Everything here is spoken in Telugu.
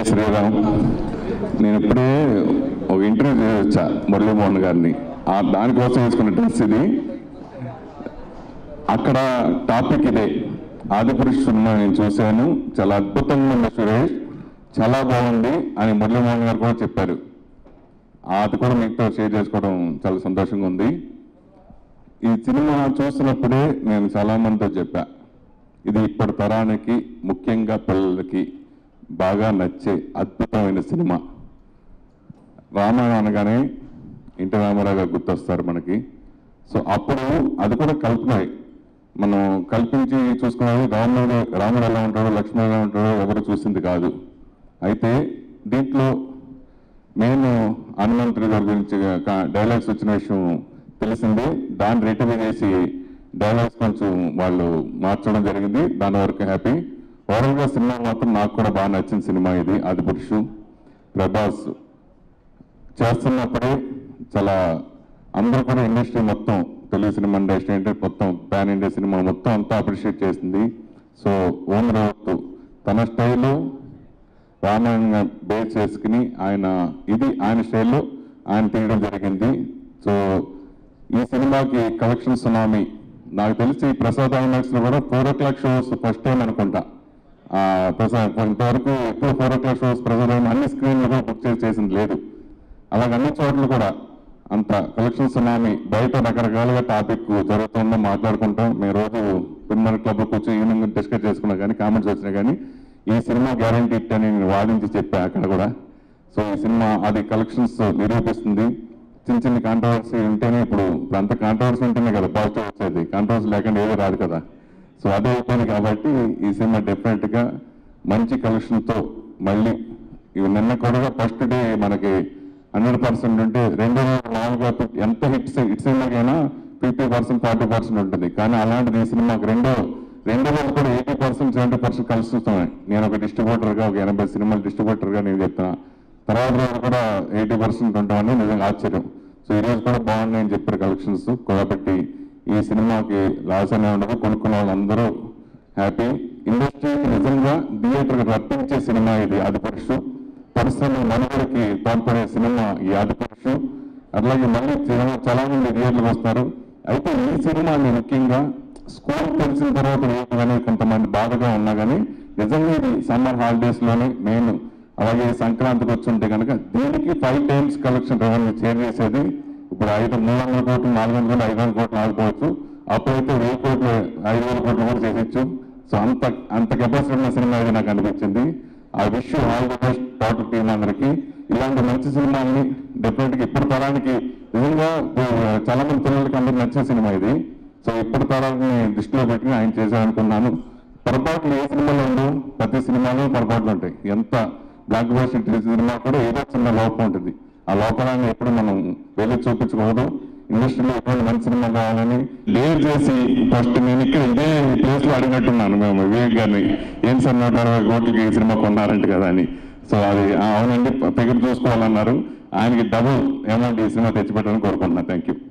శ్రీరామ్ నేను ఇప్పుడే ఒక ఇంటర్వ్యూ చేసి వచ్చా మురళీమోహన్ గారిని ఆ దానికోసం వేసుకున్న డ్రెస్ ఇది అక్కడ టాపిక్ ఇదే ఆదిపురుష సినిమా నేను చూశాను చాలా అద్భుతంగా ఉంది సురేష్ చాలా బాగుంది అని మురళీమోహన్ గారు కూడా చెప్పారు అది కూడా మీతో షేర్ చేసుకోవడం చాలా సంతోషంగా ఉంది ఈ సినిమా చూస్తున్నప్పుడే నేను చాలా మందితో చెప్పా ఇది ఇప్పటి తరానికి ముఖ్యంగా పిల్లలకి బాగా నచ్చే అద్భుతమైన సినిమా రామాయణం అనగానే ఇంటి రామారావు గారు గుర్తొస్తారు మనకి సో అప్పుడు అది కూడా కల్పనే మనం కల్పించి చూసుకున్నది రాముడు రాముడు ఎలా ఉంటాడో లక్ష్మణుడు ఎలా ఉంటాడో ఎవరు చూసింది కాదు అయితే దీంట్లో మెయిన్ హనుమంతుడి గారి గురించి డైలాగ్స్ వచ్చిన విషయం తెలిసింది దాన్ని రిటర్న్ చేసి డైలాగ్స్ కొంచెం వాళ్ళు మార్చడం జరిగింది దాని వరకు హ్యాపీ ఓవరాల్ గా సినిమా మాత్రం నాకు కూడా బాగా నచ్చిన సినిమా ఇది ఆదిపురుషు ప్రభాస్ చేస్తున్నప్పుడే చాలా అందరూ కూడా ఇండస్ట్రీ మొత్తం తెలుగు సినిమా ఇండస్ట్రీ అంటే మొత్తం పాన్ ఇండియా సినిమా మొత్తం అంతా అప్రిషియేట్ చేసింది సో ఓన్ రావుతూ తన స్టైల్లో రామాయణ బేస్ చేసుకుని ఆయన ఇది ఆయన స్టైల్లో ఆయన తీయడం జరిగింది సో ఈ సినిమాకి కలెక్షన్ సునామీ నాకు తెలిసి ప్రసాద్ ఐమాక్స్ లో కూడా four o'clock shows first time అనుకుంటా ఆ, ప్రసాద్ ఇంతవరకు ఎక్కువ four o'clock shows Prasad IMAX అన్ని స్క్రీన్లు కూడా బుక్ చేసి చేసింది లేదు అలాగే అన్ని చోట్ల కూడా అంత కలెక్షన్ సునామీ బయట రకరకాలుగా టాపిక్ జరుగుతుందో మాట్లాడుకుంటాం మేము రోజు పిన్నర క్లబ్ కూర్చొని ఈవినింగ్ డిస్కస్ చేసుకున్నా కానీ కామెంట్స్ వచ్చినా కానీ ఈ సినిమా గ్యారంటీ ఇట్ అని నేను వాదించి చెప్పా అక్కడ కూడా సో ఈ సినిమా అది కలెక్షన్స్ నిరూపిస్తుంది చిన్న చిన్న కాంట్రవర్సీ ఉంటేనే ఇప్పుడు ఇప్పుడు అంత కాంట్రవర్సీ ఉంటేనే కదా పాజిటివ్ వచ్చేది కాంట్రవర్సీ లేకుండా ఏదో రాదు కదా సో అదే అయిపోయింది కాబట్టి ఈ సినిమా డెఫినెట్ గా మంచి కలెక్షన్ తో మళ్ళీ ఇవి నిన్న కూడా ఫస్ట్ డే మనకి హండ్రెడ్ పర్సెంట్ ఉంటే రెండో రోజు మామూలుగా ఎంత హిట్స్ హిట్ సినిమాకైనా ఫిఫ్టీ పర్సెంట్ ఫార్టీ పర్సెంట్ ఉంటుంది కానీ అలాంటిది ఈ సినిమాకి రెండో రెండో రోజు కూడా ఎయిటీ పర్సెంట్ సెవెంటీ పర్సెంట్ కలిసి వస్తున్నాయి నేను ఒక డిస్ట్రిబ్యూటర్ గా ఒక ఎనభై సినిమాల డిస్ట్రిబ్యూటర్ గా నేను చెప్తున్నా తర్వాత రోజు కూడా ఎయిటీ పర్సెంట్ ఉంటామని నిజంగా ఆశ్చర్యం సో ఈ రోజు కూడా బాగున్నాయని చెప్పారు కలెక్షన్స్ కాబట్టి ఈ సినిమాకి లాస్ అనే ఉండదు కొనుక్కున్న వాళ్ళందరూ హ్యాపీ ఇండస్ట్రీకి నిజంగా థియేటర్ రప్పించే సినిమా ఇది ఆదిపురుషు పరిశ్రమ మనుగడకి తోడ్పడే సినిమా ఈ ఆదిపురుషు అట్లాగే మళ్ళీ సినిమా చాలా మంది థియేటర్లకు వస్తారు అయితే ఈ సినిమాని ముఖ్యంగా స్కూల్ తెలిసిన తర్వాత కానీ కొంతమంది బాధగా ఉన్నా కానీ నిజంగా ఇది సమ్మర్ హాలిడేస్ లోనే నేను అలాగే సంక్రాంతికి వచ్చి ఉంటే కనుక దీనికి five times collection revenue change చేసేది ఇప్పుడు ఐదు మూడు వందల కోట్లు నాలుగు వందల కోట్లు ఐదు వందల కోట్లు ఆగిపోవచ్చు అప్పుడైతే వెయ్యి కోట్లు ఐదు వేల కోట్లు కూడా చేసేచ్చు సో అంత అంత కెపాసిటీ ఉన్న సినిమా ఇది నాకు అనిపించింది ఆ wish all the best total team అందరికి ఇలాంటి మంచి సినిమాల్ని డెఫినెట్ గా ఇప్పుడు తరానికి నిజంగా ఆ, చాలా మంది పిల్లలకి అందరికి నచ్చిన సినిమా ఇది సో ఇప్పుడు తరాన్ని దృష్టిలో పెట్టుకుని ఆయన చేశారనుకున్నాను పొరపాట్లు ఏ సినిమాలో ఉండవు ప్రతి సినిమాలో పొరపాట్లు ఉంటాయి ఎంత బ్లాక్ బస్టర్ సినిమా కూడా ఏదో చిన్న లోపం ఉంటుంది ఆ లోపాలను ఎప్పుడు మనం వెళ్ళి చూపించకూడదు ఇండస్ట్రీలో ఎటువంటి మంచి సినిమా కావాలని డేర్ చేసి ఫస్ట్ నేను ఇక్కడ ఇదే ప్లేస్ లో అడిగినట్టున్నాను మేము వివేక్ గారిని ఏం సార్ నూట అరవై కోట్లకి ఈ సినిమా కొన్నారంట కదా అని సో అది ఆ, అవునండి ఫిగర్ చూసుకోవాలన్నారు ఆయనకి డబుల్ అమౌంట్ ఈ సినిమా తెచ్చిపెట్టాలని కోరుకుంటున్నాను థ్యాంక్ యూ